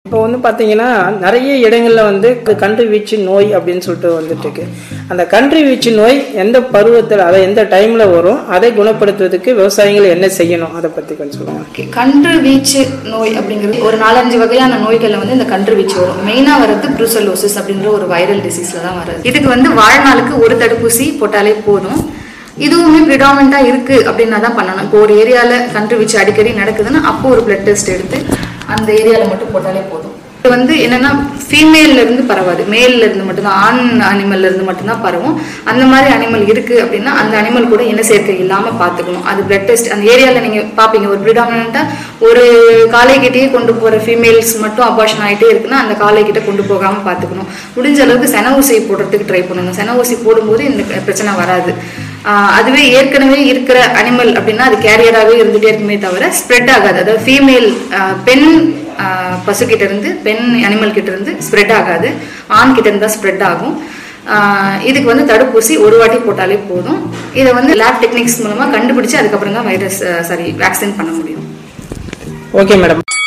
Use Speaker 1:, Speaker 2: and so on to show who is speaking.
Speaker 1: இப்போ வந்து பார்த்தீங்கன்னா நிறைய இடங்கள்ல வந்து கன்று வீச்சு நோய் அப்படின்னு சொல்லிட்டு வந்துட்டு இருக்கு அந்த கன்று வீச்சு நோய் எந்த பருவத்தில் அதை எந்த டைம்ல வரும் அதை குணப்படுத்துவதற்கு விவசாயிகள் என்ன செய்யணும் அதை பத்தி கொஞ்சம் சொல்லுங்க
Speaker 2: ஓகே கன்று வீச்சு நோய் அப்படிங்கிறது ஒரு நாலஞ்சு வகையான நோய்களில் வந்து இந்த கன்று வீச்சு வரும் மெயினாக வர்றது ப்ரூசலோசிஸ் அப்படின்ற ஒரு வைரல் டிசீஸ்ல தான் வருது இதுக்கு வந்து வாழ்நாளுக்கு ஒரு தடுப்பூசி போட்டாலே போதும் இதுவுமே ப்ரிடாமினா இருக்கு அப்படின்னா தான் பண்ணணும் இப்போ ஒரு ஏரியால கன்று வீச்சு அடிக்கடி நடக்குதுன்னா அப்போ ஒரு பிளட் டெஸ்ட் எடுத்து அந்த ஏரியால மட்டும் போட்டாலே போதும் இது வந்து என்னன்னா ஃபீமேல்ல இருந்து பரவாது மேல்ல இருந்து மட்டும்தான் ஆண் அனிமல்ல இருந்து மட்டும்தான் பரவும் அந்த மாதிரி அனிமல் இருக்கு அப்படின்னா அந்த அனிமல் கூட இன சேர்க்கை இல்லாம பாத்துக்கணும் அது பிளட் டெஸ்ட் அந்த ஏரியால நீங்க பாப்பீங்க ஒரு ப்ரிடாமினா ஒரு காலைக்கிட்டே கொண்டு போற ஃபீமேல்ஸ் மட்டும் அபார்ஷன் ஆயிட்டே இருக்குன்னா அந்த காலைக்கிட்ட கொண்டு போகாம பாத்துக்கணும் முடிஞ்ச அளவுக்கு சென ஊசி போடுறதுக்கு ட்ரை பண்ணணும் சென ஊசி போடும்போது இந்த பிரச்சனை வராது ஆஹ் அதுவே ஏற்கனவே இருக்கிற அனிமல் அப்படின்னா அது கேரியராகவே இருந்துட்டே இருக்குமே தவிர ஸ்ப்ரெட் ஆகாது அதாவது ஃபீமேல் பெண் ஆஹ் பசுக்கிட்ட இருந்து பெண் அனிமல் கிட்ட இருந்து ஸ்ப்ரெட் ஆகாது ஆண் கிட்ட இருந்து தான் ஸ்ப்ரெட் ஆகும் ஆஹ் இதுக்கு வந்து தடுப்பூசி ஒரு வாட்டி போட்டாலே போதும் இதை வந்து லேப் டெக்னிக்ஸ் மூலமா கண்டுபிடிச்சு அதுக்கப்புறம் தான் வைரஸ் சாரி வேக்சின் பண்ண முடியும்
Speaker 1: ஓகே மேடம்